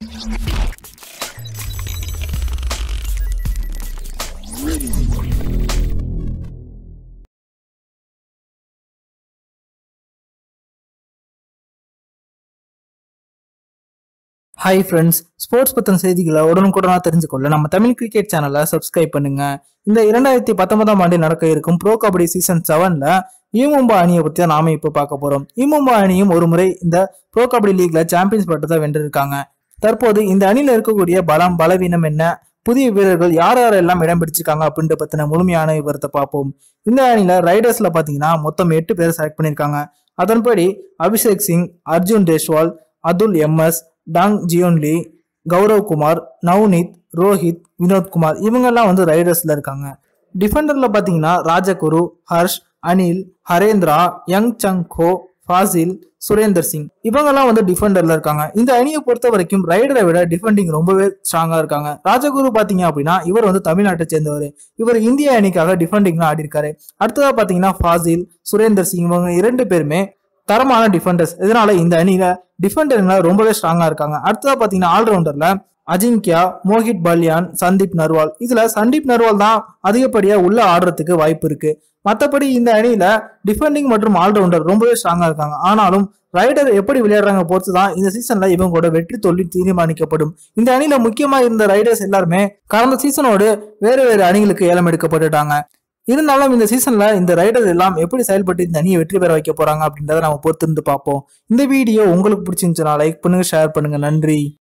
hi friends sports பற்றின செய்திகளை உடனுக்குடனாக தெரிஞ்சுக்கொள்ள நம்ம தமிழ் கிரிக்கெட் சேனலை சப்ஸ்கிரைப் பண்ணுங்க இந்த இரண்டாயிரத்தி பத்தொன்பதாம் ஆண்டில் நடக்க இருக்கும் ப்ரோ கபடி சீசன் செவன்ல ஈமும்பா அணியை பற்றி தான் நாம இப்போ பார்க்க போறோம் ஈமும்பா அணியும் ஒரு முறை இந்த ப்ரோ கபடி லீக்ல சாம்பியன்ஸ் பட்டத்தை வென்றிருக்காங்க தற்போது இந்த அணியில இருக்கக்கூடிய பலம் பலவீனம் என்ன புதிய வீரர்கள் யார் யாரெல்லாம் இடம் பிடிச்சிருக்காங்க அப்படின்ற பத்தின முழுமையான விவரத்தை பார்ப்போம் இந்த அணியில ரைடர்ஸ்ல பாத்தீங்கன்னா மொத்தம் எட்டு பேர் செலக்ட் பண்ணியிருக்காங்க அதன்படி அபிஷேக் சிங் அர்ஜுன் தேஷ்வால் அதுல் எம்எஸ் டாங் ஜியோன்லி கௌரவ் குமார் நவ்னீத் ரோஹித் வினோத்குமார் இவங்கெல்லாம் வந்து ரைடர்ஸ்ல இருக்காங்க டிஃபெண்டர்ல பாத்தீங்கன்னா ராஜகுரு ஹர்ஷ் அனில் ஹரேந்திரா யங் சங் கோ ஃபாசில் சுரேந்தர் சிங் இவங்கெல்லாம் வந்து டிஃபெண்டர்ல இருக்காங்க இந்த அணியை பொறுத்த வரைக்கும் ரைடரை விட டிஃபெண்டிங் ரொம்பவே ஸ்ட்ராங்கா இருக்காங்க ராஜகுரு பாத்தீங்க அப்படின்னா இவர் வந்து தமிழ்நாட்டை சேர்ந்தவர் இவர் இந்திய அணிக்காக டிஃபெண்டிங்ல ஆடி இருக்காரு அடுத்ததா பாத்தீங்கன்னா ஃபாசில் சுரேந்தர் சிங் இவங்க இரண்டு பேருமே தரமான டிஃபெண்டர்ஸ் இதனால இந்த அணியில டிஃபெண்டர்ல ரொம்பவே ஸ்ட்ராங்கா இருக்காங்க அடுத்ததா பாத்தீங்கன்னா ஆல்ரவுண்டர்ல அஜிங்கியா மோஹித் பல்யான் சந்தீப் நர்வால் இதுல சந்தீப் நர்வால் தான் அதிகப்படியா உள்ள ஆடுறதுக்கு வாய்ப்பு இருக்கு மற்றபடி இந்த அணியில டிஃபெண்டிங் மற்றும் ஆல்ரவுண்டர் ரொம்பவே ஸ்ட்ராங்கா இருக்காங்க ஆனாலும் ரைடர் எப்படி விளையாடுறாங்க பொறுத்து தான் இந்த சீசன்ல இவங்களோட வெற்றி தோல்வி தீர்மானிக்கப்படும் இந்த அணியில முக்கியமா இருந்த ரைடர்ஸ் எல்லாருமே கடந்த சீசனோடு வேறு வேறு அணிகளுக்கு ஏலம் எடுக்கப்பட்டுட்டாங்க இருந்தாலும் இந்த சீசன்ல இந்த ரைடர் எல்லாம் எப்படி செயல்பட்டு இந்த அணியை வெற்றி பெற வைக்க போறாங்க அப்படின்றத நம்ம பொறுத்திருந்து பார்ப்போம் இந்த வீடியோ உங்களுக்கு பிடிச்சிருந்துச்சுன்னா லைக் பண்ணுங்க ஷேர் பண்ணுங்க நன்றி